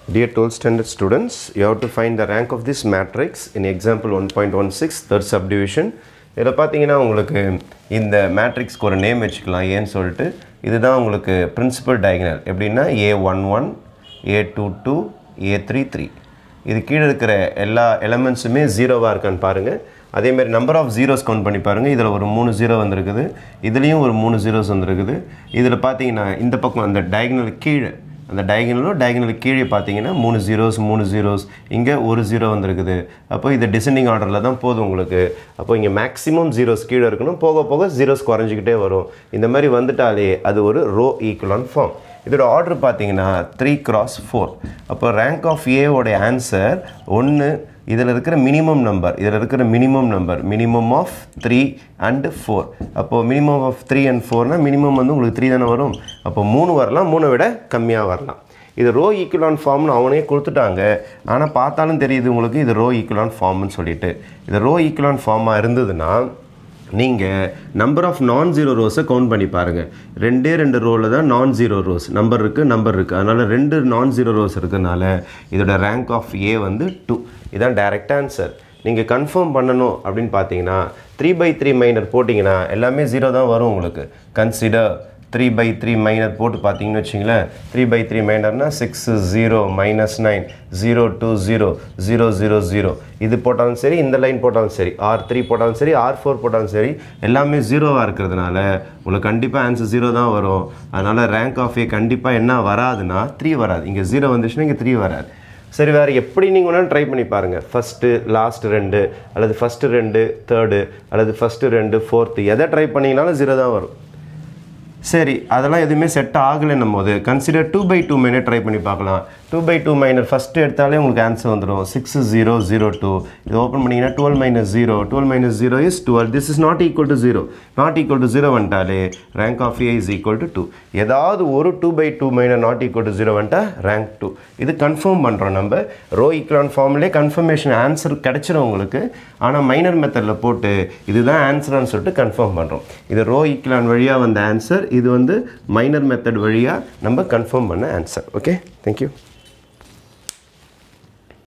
Dear 12th standard students, you have to find the rank of this matrix in example 1.16 third subdivision. இதில் பார்த்தீங்கன்னா உங்களுக்கு இந்த மேட்ரிக்ஸ்க்கு ஒரு name வச்சுக்கலாம் ஏன்னு சொல்லிட்டு இதுதான் உங்களுக்கு பிரின்சிபல் டயகனல் எப்படின்னா a one one a two two a three three இது கீழே இருக்கிற எல்லா எலமெண்ட்ஸுமே ஜீரோவாக இருக்கான்னு பாருங்கள் அதேமாதிரி நம்பர் ஆஃப் ஜீரோஸ் கவுண்ட் பண்ணி பாருங்கள் இதில் ஒரு மூணு ஜீரோ வந்திருக்குது இதுலேயும் ஒரு மூணு ஜீரோஸ் வந்திருக்குது இதில் பார்த்தீங்கன்னா இந்த பக்கம் அந்த டயகனல் கீழே அந்த டயகனலும் டயகனலுக்கு கீழே பார்த்தீங்கன்னா மூணு ஜீரோஸ் மூணு ஜீரோஸ் இங்கே ஒரு ஜீரோ வந்திருக்குது அப்போ இது டிசெண்டிங் ஆர்டரில் தான் போதும் உங்களுக்கு அப்போ இங்கே மேக்ஸிமம் ஜீரோஸ் கீழே இருக்கணும் போக போக ஜீரோஸ் குறைஞ்சிக்கிட்டே வரும் இந்த மாதிரி வந்துட்டாலே அது ஒரு ரோ ஈக்குவலான் ஃபார்ம் இதோட ஆர்டர் பார்த்தீங்கன்னா த்ரீ கிராஸ் ஃபோர் அப்போ ரேங்க் ஆஃப் ஏவோடைய ஆன்சர் ஒன்று இதில் இருக்கிற மினிமம் நம்பர் இதில் இருக்கிற minimum number minimum of three and four அப்போது மினிமம் ஆஃப் த்ரீ அண்ட் ஃபோர்னால் மினிமம் வந்து உங்களுக்கு த்ரீ தானே வரும் அப்போ மூணு வரலாம் மூணை விட கம்மியாக வரலாம் இது ரோ ஈக்குவலான் ஃபார்ம்னு அவனே கொடுத்துட்டாங்க ஆனால் பார்த்தாலும் தெரியுது உங்களுக்கு இது ரோ ஈக்குவலான் ஃபார்ம்னு சொல்லிட்டு இது ரோ ஈக்குவலான் ஃபார்மாக இருந்ததுன்னா நீங்கள் நம்பர் ஆஃப் நான் ஜீரோ ரோஸை கவுண்ட் பண்ணி பாருங்கள் ரெண்டே ரெண்டு ரோவில் தான் நான் ஜீரோ ரோஸ் நம்பர் இருக்குது நம்பர் இருக்குது அதனால் ரெண்டு நான் ஜீரோ ரோஸ் இருக்கிறதுனால இதோட ரேங்க் ஆஃப் ஏ வந்து டூ இதான் டைரக்ட் ஆன்சர் நீங்கள் கன்ஃபார்ம் பண்ணணும் அப்படின்னு பார்த்தீங்கன்னா த்ரீ பை த்ரீ மைனர் போட்டிங்கன்னா எல்லாமே ஜீரோ தான் வரும் உங்களுக்கு consider three by three minor போட்டு பார்த்தீங்கன்னு வச்சிங்களேன் த்ரீ பை த்ரீ மைனர்னா six zero minus nine zero two zero zero zero zero இது போட்டாலும் சரி இந்த லைன் போட்டாலும் சரி ஆர் த்ரீ போட்டாலும் சரி ஆர் ஃபோர் போட்டாலும் சரி எல்லாமே ஜீரோவாக இருக்கிறதுனால உங்களுக்கு கண்டிப்பாக ஆன்சர் ஜீரோ தான் வரும் அதனால் ரேங்க் ஆஃப் ஏ கண்டிப்பாக என்ன வராதுன்னா த்ரீ வராது இங்கே ஜீரோ வந்துச்சுன்னா இங்கே த்ரீ வராது சரி வேறு எப்படி நீங்கள் வேணாலும் ட்ரை பண்ணி பாருங்கள் ஃபஸ்ட்டு லாஸ்ட் ரெண்டு அல்லது ஃபஸ்ட்டு ரெண்டு தேர்டு அல்லது ஃபஸ்ட்டு ரெண்டு ஃபோர்த்து எதை ட்ரை பண்ணிங்கனாலும் ஜீரோ தான் வரும் சரி அதெல்லாம் எதுவுமே செட் ஆகலைன்னும் போது consider two by two minor try பண்ணி பார்க்கலாம் two by two minor first எடுத்தாலே உங்களுக்கு ஆன்சர் வந்துடும் சிக்ஸ் ஜீரோ ஜீரோ டூ இது ஓப்பன் பண்ணிங்கன்னா twelve minus zero twelve minus zero is twelve this is not equal to zero not equal to zero வந்துட்டாலே rank of A is equal to two ஏதாவது ஒரு two by two minor not equal to zero வந்துட்டா rank two இது confirm பண்ணுறோம் நம்ம row echelon ஃபார்ம்லேயே confirmation answer கிடச்சிரும் உங்களுக்கு ஆனால் மைனர் மெத்தடில் போட்டு இதுதான் ஆன்சர்னு சொல்லிட்டு கன்ஃபார்ம் பண்ணுறோம் இது ரோ ஈக்குவலான் வழியாக வந்த ஆன்சர் இது வந்து மைனர் மெத்தட் வழியாக நம்ம கன்ஃபார்ம் பண்ண ஆன்சர் ஓகே தேங்க்யூ